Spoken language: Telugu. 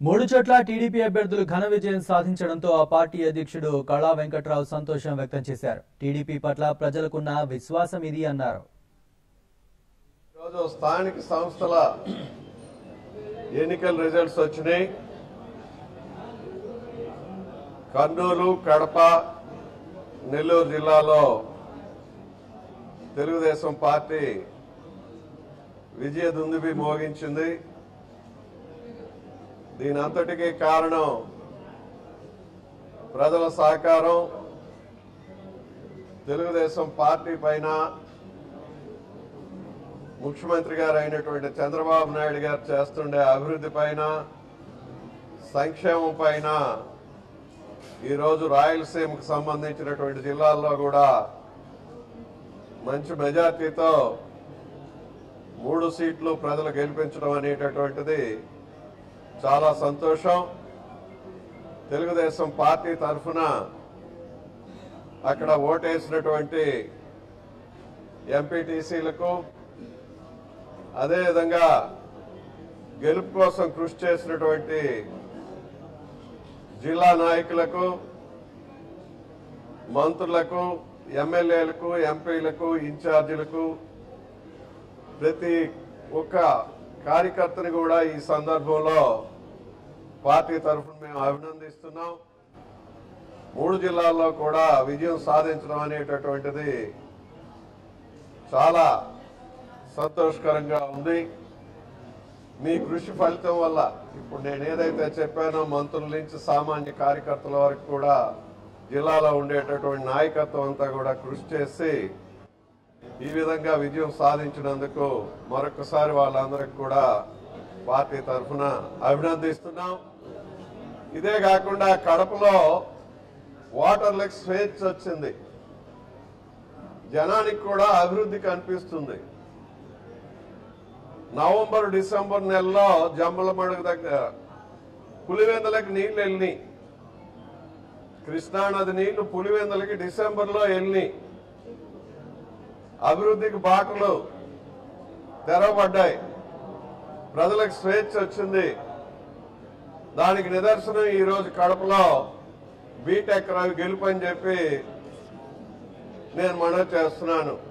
మూడు చోట్ల టీడీపీ అభ్యర్థులు ఘన విజయం సాధించడంతో ఆ పార్టీ అధ్యక్షుడు కళా వెంకట్రావు సంతోషం వ్యక్తం చేశారు టీడీపీ పట్ల ప్రజలకున్న విశ్వాసం ఇది అన్నారు ఈరోజు స్థానిక సంస్థల ఎన్నికల రిజల్ట్స్ వచ్చినాయి కర్నూలు కడప నెల్లూరు జిల్లాలో తెలుగుదేశం పార్టీ విజయ దుందుబి మోగించింది దీని అంతటికీ కారణం ప్రజల సహకారం తెలుగుదేశం పార్టీ పైన ముఖ్యమంత్రి గారు అయినటువంటి చంద్రబాబు నాయుడు గారు చేస్తుండే అభివృద్ధి పైన సంక్షేమం పైన ఈరోజు రాయలసీమకు సంబంధించినటువంటి జిల్లాల్లో కూడా మంచి మెజార్టీతో మూడు సీట్లు ప్రజలు గెలిపించడం అనేటటువంటిది చాలా సంతోషం తెలుగుదేశం పార్టీ తరఫున అక్కడ ఓటేసినటువంటి ఎంపీటీసీలకు అదేవిధంగా గెలుపు కోసం కృషి చేసినటువంటి జిల్లా నాయకులకు మంత్రులకు ఎమ్మెల్యేలకు ఎంపీలకు ఇన్ఛార్జీలకు ప్రతి ఒక్క కార్యకర్తని కూడా ఈ సందర్భంలో పార్టీ తరఫున మేము అభినందిస్తున్నాం మూడు జిల్లాల్లో కూడా విజయం సాధించడం అనేటటువంటిది చాలా సంతోషకరంగా ఉంది మీ కృషి ఫలితం వల్ల ఇప్పుడు నేను ఏదైతే చెప్పానో మంత్రుల నుంచి సామాన్య కార్యకర్తల వరకు కూడా జిల్లాలో ఉండేటటువంటి నాయకత్వం అంతా కూడా కృషి చేసి ఈ విధంగా విజయం సాధించినందుకు మరొకసారి వాళ్ళందరికి కూడా పార్టీ తరఫున అభినందిస్తున్నాం ఇదే కాకుండా కడపలో వాటర్లకు స్వేచ్ఛ వచ్చింది జనానికి కూడా అభివృద్ధి కనిపిస్తుంది నవంబర్ డిసెంబర్ నెలలో జమ్మలమడుగు దగ్గర పులివెందులకి నీళ్లు వెళ్ళినాయి కృష్ణానది నీళ్లు పులివెందులకి డిసెంబర్ లో వెళ్ళినాయి అభివృద్ధికి బాటలు తెరవబడ్డాయి ప్రజలకు స్వేచ్ఛ వచ్చింది దానికి నిదర్శనం ఈ రోజు కడపలో బీటెక్ రవి గెలుపు అని చెప్పి నేను మనవి చేస్తున్నాను